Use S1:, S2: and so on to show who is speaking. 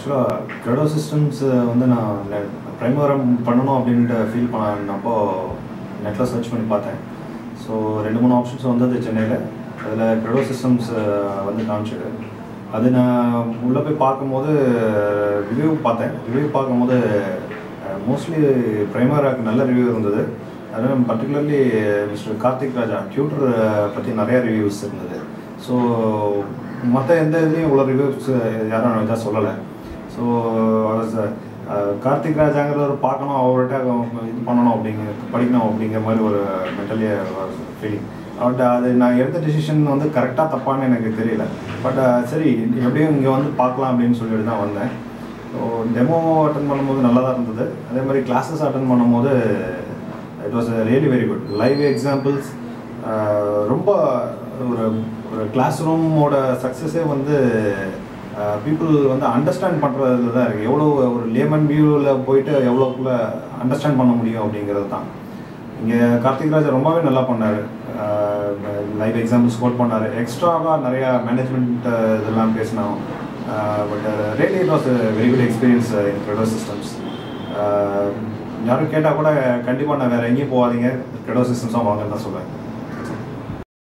S1: ஆக்சுவலாக க்ரெடோ சிஸ்டம்ஸ் வந்து நான் ப்ரைமரம் பண்ணணும் அப்படின்ட்டு ஃபீல் பண்ணப்போ நெட்டில் சர்ச் பண்ணி பார்த்தேன் ஸோ ரெண்டு மூணு ஆப்ஷன்ஸ் வந்தது சென்னையில் அதில் க்ரெடோ சிஸ்டம்ஸ் வந்து காமிச்சது அது நான் உள்ளே போய் பார்க்கும்போது ரிவ்யூ பார்த்தேன் ரிவ்யூ பார்க்கும்போது மோஸ்ட்லி ப்ரைமராக்கு நல்ல ரிவ்யூ இருந்தது அதுவும் particularly mister Karthik Raja tutor பற்றி நிறைய ரிவ்யூஸ் இருந்தது ஸோ மற்ற எந்த இதுலேயும் இவ்வளோ ரிவ்யூஸ் யாரும் இதாக சொல்லலை ஸோ கார்த்திக் ராஜாங்கிறவர் பார்க்கணும் அவர்கிட்ட இது பண்ணணும் அப்படிங்கிற படிக்கணும் அப்படிங்கிற மாதிரி ஒரு மென்டலி ஃபீலிங் பட் அது நான் எடுத்த டிசிஷன் வந்து கரெக்டாக தப்பான்னு எனக்கு தெரியல பட் சரி எப்படியும் இங்கே வந்து பார்க்கலாம் அப்படின்னு சொல்லிட்டு தான் வந்தேன் ஸோ டெமோ அட்டன் பண்ணும்போது நல்லா தான் இருந்தது அதே மாதிரி கிளாஸஸ் அட்டன் பண்ணும்போது it was really very good live examples ரொம்ப ஒரு ஒரு கிளாஸ் ரூமோட சக்ஸஸே வந்து பீப்புள் வந்து அண்டர்ஸ்டாண்ட் பண்ணுறதுல தான் இருக்குது எவ்வளோ ஒரு லேமன் வியூவில் போயிட்டு எவ்வளோக்குள்ள அண்டர்ஸ்டாண்ட் பண்ண முடியும் அப்படிங்கிறது தான் இங்கே கார்த்திக் ராஜா ரொம்பவே நல்லா பண்ணார் லைவ் எக்ஸாம்பிள்ஸ் கோட் பண்ணார் எக்ஸ்ட்ராவாக நிறையா மேனேஜ்மெண்ட் இதெல்லாம் பேசினோம் but really it was very good experience in Credo Systems யாரும் கேட்டால் கூட கண்டிப்பாக நான் வேறு எங்கேயும் போகாதீங்க க்ரெடோ சிஸ்டம்ஸாக வாங்கன்னு தான் சொல்லுவேன்